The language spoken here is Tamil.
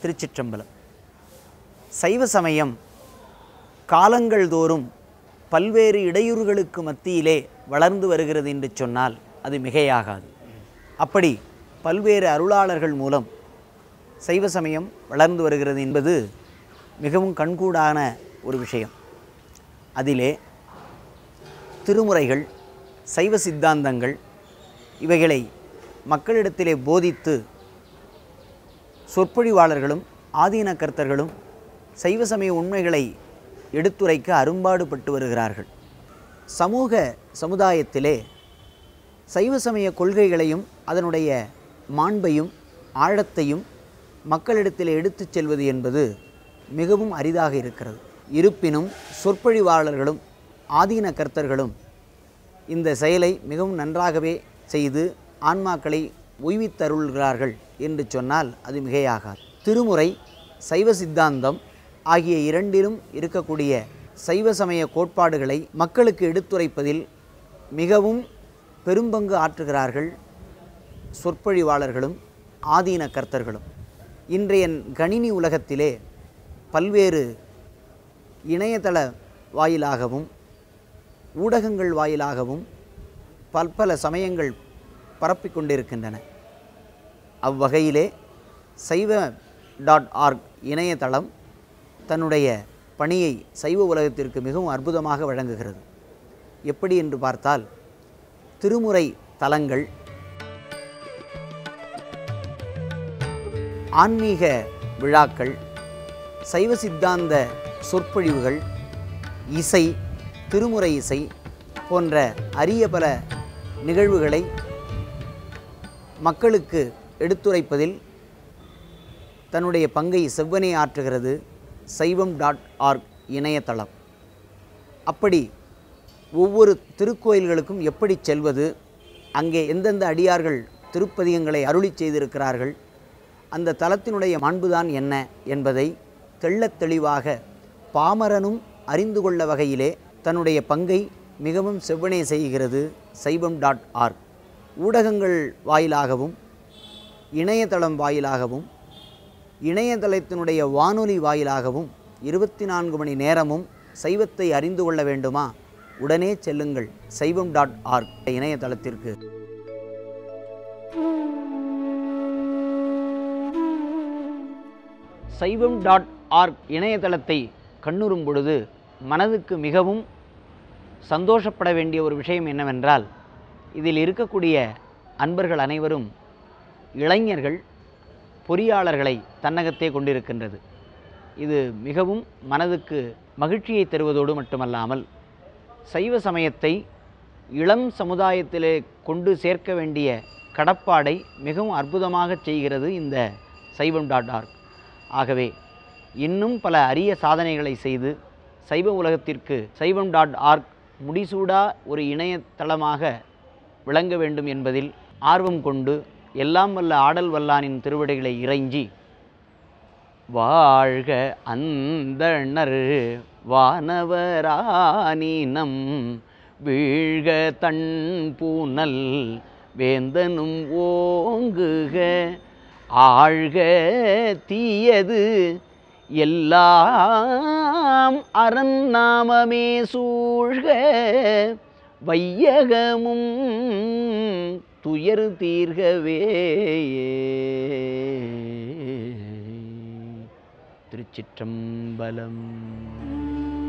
திருச்சிற்றம்பலம் சைவ சமயம் காலங்கள் தோறும் பல்வேறு இடையூறுகளுக்கு மத்தியிலே வளர்ந்து வருகிறது என்று சொன்னால் அது மிகையாகாது அப்படி பல்வேறு அருளாளர்கள் மூலம் சைவ சமயம் வளர்ந்து வருகிறது என்பது மிகவும் கண்கூடான ஒரு விஷயம் அதிலே திருமுறைகள் சைவ சித்தாந்தங்கள் இவைகளை மக்களிடத்திலே போதித்து சொற்பொழிவாளர்களும் ஆதீன கர்த்தர்களும் சைவ சமய உண்மைகளை எடுத்துரைக்க அரும்பாடுபட்டு வருகிறார்கள் சமூக சமுதாயத்திலே சைவ சமய கொள்கைகளையும் அதனுடைய மாண்பையும் ஆழத்தையும் மக்களிடத்தில் எடுத்துச் செல்வது என்பது மிகவும் அரிதாக இருக்கிறது இருப்பினும் சொற்பொழிவாளர்களும் ஆதீன கர்த்தர்களும் இந்த செயலை மிகவும் நன்றாகவே செய்து ஆன்மாக்களை உய்வித்தருள்கிறார்கள் என்று சொன்னால் அது மிகையாகாது திருமுறை சைவ சித்தாந்தம் ஆகிய இரண்டிலும் இருக்கக்கூடிய சைவ சமய கோட்பாடுகளை மக்களுக்கு எடுத்துரைப்பதில் மிகவும் பெரும்பங்கு ஆற்றுகிறார்கள் சொற்பொழிவாளர்களும் ஆதீன கர்த்தர்களும் இன்றைய கணினி உலகத்திலே பல்வேறு இணையதள வாயிலாகவும் ஊடகங்கள் வாயிலாகவும் பல்பல சமயங்கள் பரப்பிக் கொண்டிருக்கின்றன அவ்வகையிலே சைவ டாட் ஆர்க் இணையதளம் தன்னுடைய பணியை சைவ உலகத்திற்கு மிகவும் அற்புதமாக வழங்குகிறது எப்படி என்று பார்த்தால் திருமுறை தலங்கள் ஆன்மீக விழாக்கள் சைவ சித்தாந்த சொற்பொழிவுகள் இசை திருமுறை இசை போன்ற அரிய பல நிகழ்வுகளை மக்களுக்கு எடுத்துரைப்பதில் தன்னுடைய பங்கை செவ்வனே ஆற்றுகிறது சைவம் டாட் ஆர்க் இணையதளம் அப்படி ஒவ்வொரு திருக்கோயில்களுக்கும் எப்படி செல்வது அங்கே எந்தெந்த அடியார்கள் திருப்பதிகங்களை அருளி செய்திருக்கிறார்கள் அந்த தலத்தினுடைய மாண்புதான் என்ன என்பதை தெள்ளத் தெளிவாக பாமரனும் அறிந்து கொள்ள வகையிலே தன்னுடைய பங்கை மிகவும் செவ்வனே செய்கிறது சைவம் டாட் ஆர்க் ஊடகங்கள் வாயிலாகவும் இணையதளம் வாயிலாகவும் இணையதளத்தினுடைய வானொலி வாயிலாகவும் இருபத்தி நான்கு மணி நேரமும் சைவத்தை அறிந்து கொள்ள வேண்டுமா உடனே செல்லுங்கள் சைவம் டாட் ஆர்க் இணையதளத்திற்கு சைவம் டாட் ஆர்க் இணையதளத்தை கண்ணுறும் பொழுது மனதுக்கு மிகவும் சந்தோஷப்பட வேண்டிய ஒரு விஷயம் என்னவென்றால் இதில் இருக்கக்கூடிய அன்பர்கள் அனைவரும் இளைஞர்கள் பொறியாளர்களை தன்னகத்தே கொண்டிருக்கின்றது இது மிகவும் மனதுக்கு மகிழ்ச்சியை தருவதோடு மட்டுமல்லாமல் சைவ சமயத்தை இளம் சமுதாயத்திலே கொண்டு சேர்க்க வேண்டிய கடப்பாடை மிகவும் அற்புதமாக செய்கிறது இந்த சைவம் டாட் ஆர்க் ஆகவே இன்னும் பல அரிய சாதனைகளை செய்து சைவ உலகத்திற்கு சைவம் டாட் ஆர்க் முடிசூடா ஒரு இணையதளமாக விளங்க வேண்டும் என்பதில் ஆர்வம் கொண்டு எல்லாம் வல்ல ஆடல் வல்லானின் திருவடிகளை இறைஞ்சி வாழ்க அந்தணர் வானவரானினம் வீழ்க தன் பூனல் வேந்தனும் ஓங்குக ஆழ்க தீயது எல்லாம் அரண் நாமமே சூழ்க வையகமும் துயர் தீர்கவே திருச்சிற்றம்பலம்